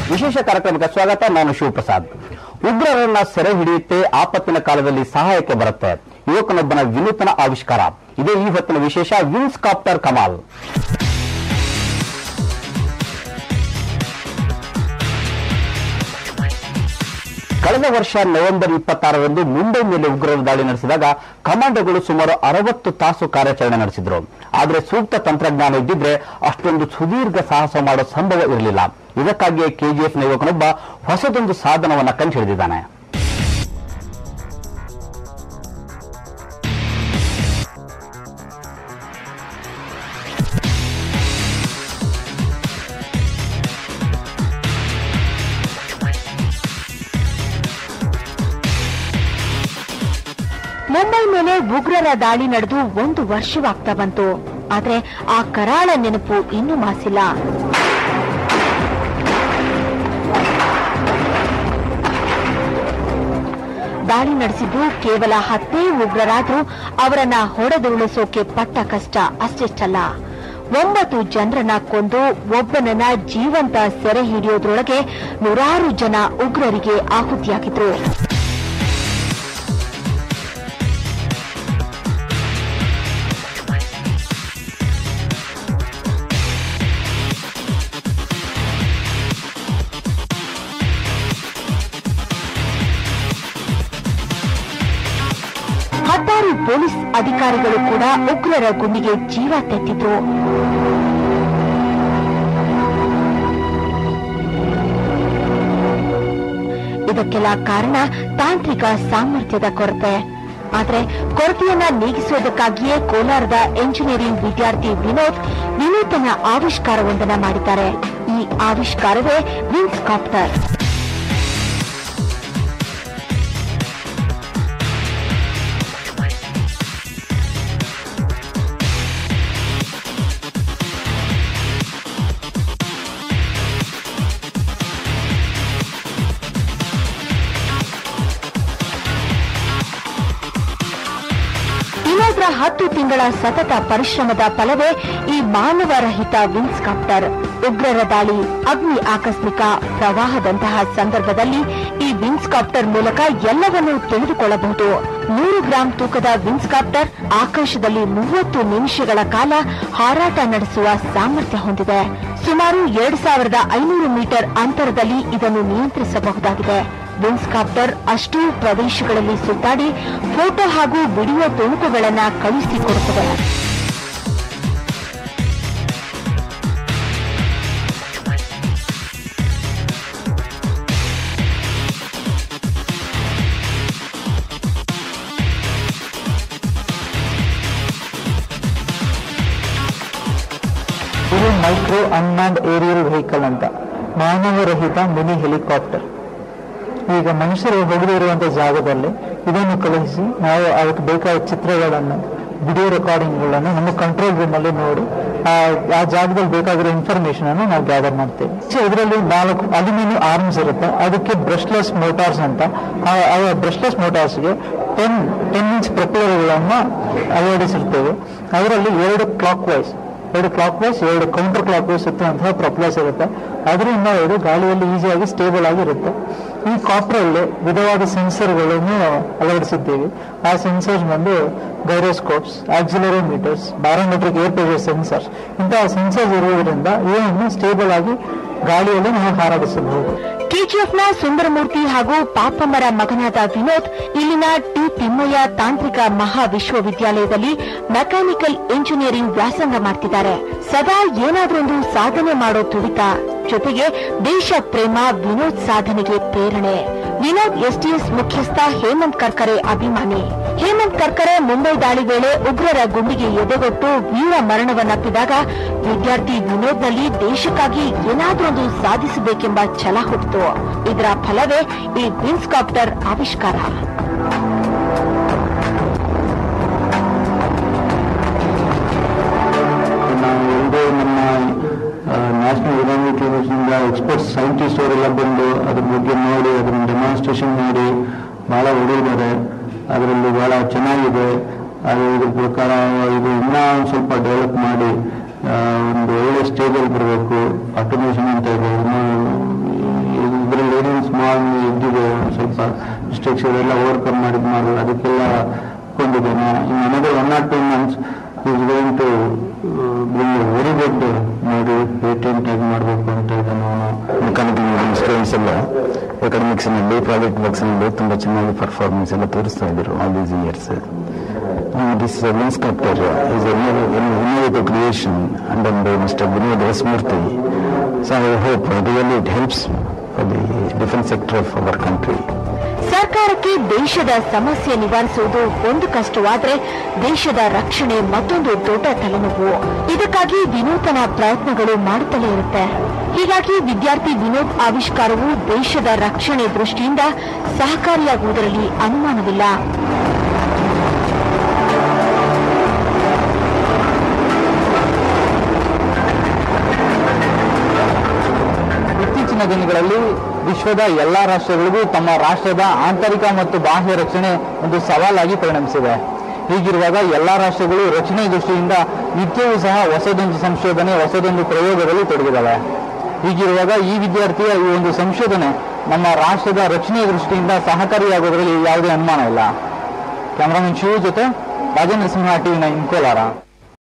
ವಿಶೇಷ ಕಾರ್ಯಕ್ರಮಕ್ಕೆ ಸ್ವಾಗತ ನಾನು ಶಿವಪ್ರಸಾದ್ ಉಗ್ರರನ್ನ ಸೆರೆ ಹಿಡಿಯುತ್ತೆ ಆಪತ್ತಿನ ಕಾಲದಲ್ಲಿ ಸಹಾಯಕ್ಕೆ ಬರುತ್ತೆ ಯುವಕನೊಬ್ಬನ ವಿನೂತನ ಆವಿಷ್ಕಾರ ಇದೇ ಈ ಹೊತ್ತಿನ ವಿಶೇಷ ವಿನ್ಸ್ ಕಾಪ್ಟರ್ ಕಮಾಲ್ ಕಳೆದ ವರ್ಷ ನವೆಂಬರ್ ಇಪ್ಪತ್ತಾರರಂದು ಮುಂಬೈ ಮೇಲೆ ಉಗ್ರರು ದಾಳಿ ನಡೆಸಿದಾಗ ಕಮಾಂಡೋಗಳು ಸುಮಾರು ಅರವತ್ತು ತಾಸು ಕಾರ್ಯಾಚರಣೆ ನಡೆಸಿದ್ರು ಆದರೆ ಸೂಕ್ತ ತಂತ್ರಜ್ಞಾನ ಇದ್ದಿದ್ರೆ ಅಷ್ಟೊಂದು ಸುದೀರ್ಘ ಸಾಹಸ ಮಾಡೋ ಸಂಭವ ಇರಲಿಲ್ಲ ಇದಕ್ಕಾಗಿಯೇ ಕೆಜಿಎಫ್ನ ಯುವಕನೊಬ್ಬ ಹೊಸದೊಂದು ಸಾಧನವನ್ನ ಕಂಡುಹಿಡಿದಿದ್ದಾನೆ ಮುಂಬೈ ಮೇಲೆ ಉಗ್ರರ ದಾಳಿ ನಡೆದು ಒಂದು ವರ್ಷವಾಗ್ತಾ ಬಂತು ಆದ್ರೆ ಆ ಕರಾಳ ನೆನಪು ಇನ್ನೂ ಮಾಸಿಲ್ಲ ದಾಳಿ ನಡೆಸಿದ್ದು ಕೇವಲ ಹತ್ತೇ ಉಗ್ರರಾದ್ರೂ ಅವರನ್ನ ಹೊಡೆದುರುಳಿಸೋಕೆ ಪಟ್ಟ ಕಷ್ಟ ಅಷ್ಟಿಷ್ಟಲ್ಲ ಒಂಬತ್ತು ಜನರನ್ನ ಕೊಂದು ಒಬ್ಬನನ್ನ ಜೀವಂತ ಸೆರೆ ಹಿಡಿಯೋದ್ರೊಳಗೆ ನೂರಾರು ಜನ ಉಗ್ರರಿಗೆ ಆಹುತಿಯಾಗಿದ್ರು ಹತ್ತಾರು ಪೊಲೀಸ್ ಅಧಿಕಾರಿಗಳು ಕೂಡ ಉಗ್ರರ ಗುಂಡಿಗೆ ಜೀವ ತೆತ್ತಿದ್ರು ಇದಕ್ಕೆಲ್ಲ ಕಾರಣ ತಾಂತ್ರಿಕ ಸಾಮರ್ಥ್ಯದ ಕೊರತೆ ಆದ್ರೆ ಕೊರತೆಯನ್ನ ನೀಗಿಸುವುದಕ್ಕಾಗಿಯೇ ಕೋಲಾರದ ಎಂಜಿನಿಯರಿಂಗ್ ವಿದ್ಯಾರ್ಥಿ ವಿನೋದ್ ವಿನೂತನ ಆವಿಷ್ಕಾರವೊಂದನ್ನ ಮಾಡಿದ್ದಾರೆ ಈ ಆವಿಷ್ಕಾರವೇ ವಿನ್ಸ್ ಕಾಪ್ಟರ್ ವಿನೋದ್ರ ಹತ್ತು ತಿಂಗಳ ಸತತ ಪರಿಶ್ರಮದ ಫಲವೇ ಈ ಮಾನವರಹಿತ ವಿನ್ಸ್ ಕಾಪ್ಟರ್ ಉಗ್ರರ ದಾಳಿ ಅಗ್ನಿ ಆಕಸ್ಮಿಕ ಪ್ರವಾಹದಂತಹ ಸಂದರ್ಭದಲ್ಲಿ ಈ ವಿನ್ಸ್ ಕಾಪ್ಟರ್ ಮೂಲಕ ಎಲ್ಲವನ್ನೂ ತಿಳಿದುಕೊಳ್ಳಬಹುದು ನೂರು ಗ್ರಾಂ ತೂಕದ ವಿನ್ಸ್ ಕಾಪ್ಟರ್ ಆಕಾಶದಲ್ಲಿ ಮೂವತ್ತು ನಿಮಿಷಗಳ ಕಾಲ ಹಾರಾಟ ನಡೆಸುವ ಸಾಮರ್ಥ್ಯ ಹೊಂದಿದೆ ಸುಮಾರು ಎರಡು ಸಾವಿರದ ಐನೂರು ಮೀಟರ್ ಅಂತರದಲ್ಲಿ ಇದನ್ನು ನಿಯಂತ್ರಿಸಬಹುದಾಗಿದೆ ವಿನ್ಸ್ ಕಾಪ್ಟರ್ ಅಷ್ಟೂ ಪ್ರದೇಶಗಳಲ್ಲಿ ಸುತ್ತಾಡಿ ಫೋಟೋ ಹಾಗೂ ವಿಡಿಯೋ ತುಣುಕುಗಳನ್ನ ಕಳುಹಿಸಿಕೊಡುತ್ತದೆ ಇದು ಮೈಕ್ರೋ ಅನ್ಮ್ಯಾನ್ಡ್ ಏರಿಯಲ್ ವೆಹಿಕಲ್ ಅಂತ ಮಾನವರಹಿತ ಮಿನಿ ಹೆಲಿಕಾಪ್ಟರ್ ಈಗ ಮನುಷ್ಯರು ಹೋಗದಿರುವಂತ ಜಾಗದಲ್ಲಿ ಇದನ್ನು ಕಳುಹಿಸಿ ನಾವು ಅದಕ್ಕೆ ಬೇಕಾದ ಚಿತ್ರಗಳನ್ನು ವಿಡಿಯೋ ರೆಕಾರ್ಡಿಂಗ್ಗಳನ್ನು ನಮ್ಮ ಕಂಟ್ರೋಲ್ ರೂಮ್ ಅಲ್ಲಿ ನೋಡಿ ಆ ಆ ಜಾಗದಲ್ಲಿ ಬೇಕಾಗಿರೋ ಇನ್ಫಾರ್ಮೇಶನ್ ಅನ್ನು ನಾವು ಗ್ಯಾದರ್ ಮಾಡ್ತೇವೆ ಸೊ ಇದರಲ್ಲಿ ನಾಲ್ಕು ಅಲ್ಯೂಮಿನಿಯಂ ಆರ್ಮ್ಸ್ ಇರುತ್ತೆ ಅದಕ್ಕೆ ಬ್ರಷ್ಲೆಸ್ ಮೋಟಾರ್ಸ್ ಅಂತ ಆ ಬ್ರಷ್ಲೆಸ್ ಮೋಟಾರ್ಸ್ಗೆ ಟೆನ್ ಟೆನ್ ಇಂಚ್ ಪ್ರಪೇರ್ಗಳನ್ನು ಅಳವಡಿಸಿರ್ತೇವೆ ಅದರಲ್ಲಿ ಎರಡು ಕ್ಲಾಕ್ ವೈಸ್ ಎರಡು ಕ್ಲಾಕ್ ವೈಸ್ ಎರಡು ಕೌಂಟರ್ ಕ್ಲಾಕ್ ವೈಸ್ ಸುತ್ತುವಂತಹ ಪ್ರೊಪ್ಲಸ್ ಇರುತ್ತೆ ಅದರಿಂದ ಇದು ಗಾಳಿಯಲ್ಲಿ ಈಸಿಯಾಗಿ ಸ್ಟೇಬಲ್ ಆಗಿರುತ್ತೆ ಈ ಕಾಪ್ಟ್ರಲ್ಲಿ ವಿಧವಾದ ಸೆನ್ಸರ್ಗಳನ್ನು ಅಳವಡಿಸಿದ್ದೀವಿ ಆ ಸೆನ್ಸರ್ಸ್ ಬಂದು gyroscopes accelerometers barometric air pressure sensors ಇಂತಹ ಸೆನ್ಸರ್ಸ್ ಇರುವುದರಿಂದ ಇದನ್ನು ಸ್ಟೇಬಲ್ ಆಗಿ ಗಾಳಿಯಲ್ಲಿ ನಾವು ಹಾರಾಡಿಸಬಹುದು ಕೆಜಿಎಫ್ನ ಸುಂದರಮೂರ್ತಿ ಹಾಗೂ ಪಾಪಮ್ಮರ ಮಗನಾದ ವಿನೋದ್ ಇಲ್ಲಿನ ಟಿ ತಿಮ್ಮಯ್ಯ ತಾಂತ್ರಿಕ ಮಹಾ ವಿಶ್ವವಿದ್ಯಾಲಯದಲ್ಲಿ ಮೆಕ್ಯಾನಿಕಲ್ ಇಂಜಿನಿಯರಿಂಗ್ ವ್ಯಾಸಂಗ ಮಾಡ್ತಿದ್ದಾರೆ ಸದಾ ಏನಾದ್ರೊಂದು ಸಾಧನೆ ಮಾಡೋ ತುಡಿತ ಜೊತೆಗೆ ದೇಶ ಪ್ರೇಮ ವಿನೋದ್ ಸಾಧನೆಗೆ ಪ್ರೇರಣೆ ವಿನೋದ್ ಎಸ್ಟಿಎಸ್ ಮುಖ್ಯಸ್ಥ ಹೇಮಂತ್ ಕರ್ಕರೆ ಅಭಿಮಾನಿ ಹೇಮಂತ್ ಕರ್ಕರೆ ಮುಂಬೈ ದಾಳಿ ವೇಳೆ ಉಗ್ರರ ಗುಂಡಿಗೆ ಎದೆಗೊಟ್ಟು ವೀರ ಮರಣವನ್ನಪ್ಪಿದಾಗ ವಿದ್ಯಾರ್ಥಿ ವಿನೋದ್ನಲ್ಲಿ ದೇಶಕ್ಕಾಗಿ ಏನಾದ್ರೊಂದು ಸಾಧಿಸಬೇಕೆಂಬ ಛಲ ಹುಟ್ಟಿತು ಇದರ ಫಲವೇ ಈ ವಿನ್ಸ್ ಕಾಪ್ಟರ್ ಆವಿಷ್ಕಾರ ನಾವು ಇದೇ ನಮ್ಮ ನ್ಯಾಷನಲ್ ಯುನಿವರ್ಸಿಟಿ ಯೂನಿವರ್ಸಿಟಿಯಿಂದ ಎಕ್ಸ್ಪರ್ಟ್ಸ್ ಸೈಂಟಿಸ್ಟ್ ಅವರೆಲ್ಲ ಬಂದು ಅದ್ರ ಬಗ್ಗೆ ನೋಡಿ ಅದನ್ನ ಡೆಮಾನ್ಸ್ಟ್ರೇಷನ್ ಮಾಡಿ ಬಹಳ ಹೊಡೆದಿದ್ದಾರೆ ಅದರಲ್ಲಿ ಬಹಳ ಚೆನ್ನಾಗಿದೆ ಅದು ಇದ್ರ ಪ್ರಕಾರ ಇದು ಇನ್ನೂ ಒಂದ್ ಸ್ವಲ್ಪ ಡೆವಲಪ್ ಮಾಡಿ ಆ, ಒಂದು ಒಳ್ಳೆ ಸ್ಟೇಜಲ್ಲಿ ಬರಬೇಕು ಆಟೋಮೇಷನ್ ಅಂತ ಇದೆ ಇನ್ನೂ ಮಿಸ್ಟೇಕ್ಸ್ ಇದೆಲ್ಲ ಓವರ್ಕಮ್ ಮಾಡಿ ಮಾಡೋದು ಅದಕ್ಕೆಲ್ಲ ಕೊಂಡಿದ್ದೇನೆ in another one or two months is going to bring very good movie patent ಆಗಿ ಮಾಡಬೇಕು ಅಂತ ಇದ್ದಾನೆ ಅವನು ಮೆಕ್ಯಾನಿಕಲ್ ಸ್ಟೂಡೆಂಟ್ಸ್ ಎಲ್ಲ ಎಕಡೆಮಿಕ್ಸ್ ನಲ್ಲಿ ಪ್ರಾಜೆಕ್ಟ್ ವರ್ಕ್ಸ್ ನಲ್ಲಿ ತುಂಬಾ ಚೆನ್ನಾಗಿ ಪರ್ಫಾರ್ಮೆನ್ಸ್ ಎಲ್ಲ ತೋರಿಸ್ತಾ ಇದ್ರು all these years this lens captor is innovative creation under by mister Vinod Vasmurthy so I hope really it helps for the defence sector of our country ಸರ್ಕಾರಕ್ಕೆ ದೇಶದ ಸಮಸ್ಯೆ ನಿವಾರಿಸುವುದು ಒಂದು ಕಷ್ಟವಾದ್ರೆ ದೇಶದ ರಕ್ಷಣೆ ಮತ್ತೊಂದು ದೊಡ್ಡ ತಲೆನೋವು ಇದಕ್ಕಾಗಿ ವಿನೂತನ ಪ್ರಯತ್ನಗಳು ಮಾಡುತ್ತಲೇ ಇರುತ್ತೆ ಹೀಗಾಗಿ ವಿದ್ಯಾರ್ಥಿ ವಿನೋದ್ ಆವಿಷ್ಕಾರವು ದೇಶದ ರಕ್ಷಣೆ ದೃಷ್ಟಿಯಿಂದ ಸಹಕಾರಿಯಾಗುವುದರಲ್ಲಿ ಅನುಮಾನವಿಲ್ಲ ಇತ್ತೀಚಿನ ದಿನಗಳಲ್ಲಿ ವಿಶ್ವದ ಎಲ್ಲಾ ರಾಷ್ಟ್ರಗಳಿಗೂ ತಮ್ಮ ರಾಷ್ಟ್ರದ ಆಂತರಿಕ ಮತ್ತು ಬಾಹ್ಯ ರಕ್ಷಣೆ ಒಂದು ಸವಾಲಾಗಿ ಪರಿಣಮಿಸಿದೆ ಹೀಗಿರುವಾಗ ಎಲ್ಲಾ ರಾಷ್ಟ್ರಗಳು ರಕ್ಷಣೆ ದೃಷ್ಟಿಯಿಂದ ನಿತ್ಯವೂ ಸಹ ಹೊಸದೊಂದು ಸಂಶೋಧನೆ ಹೊಸದೊಂದು ಪ್ರಯೋಗದಲ್ಲಿ ತೊಡಗಿದವೆ ಹೀಗಿರುವಾಗ ಈ ವಿದ್ಯಾರ್ಥಿಯ ಈ ಒಂದು ಸಂಶೋಧನೆ ನಮ್ಮ ರಾಷ್ಟ್ರದ ರಕ್ಷಣೆ ದೃಷ್ಟಿಯಿಂದ ಸಹಕಾರಿಯಾಗೋದ್ರಲ್ಲಿ ಯಾವುದೇ ಅನುಮಾನ ಇಲ್ಲ ಕ್ಯಾಮರಾಮನ್ ಶಿವು ಜೊತೆ ರಾಜೇಂದ್ರ ಸಿಂಹ ಟಿವಿ ನೈನ್ ಕೋಲಾರ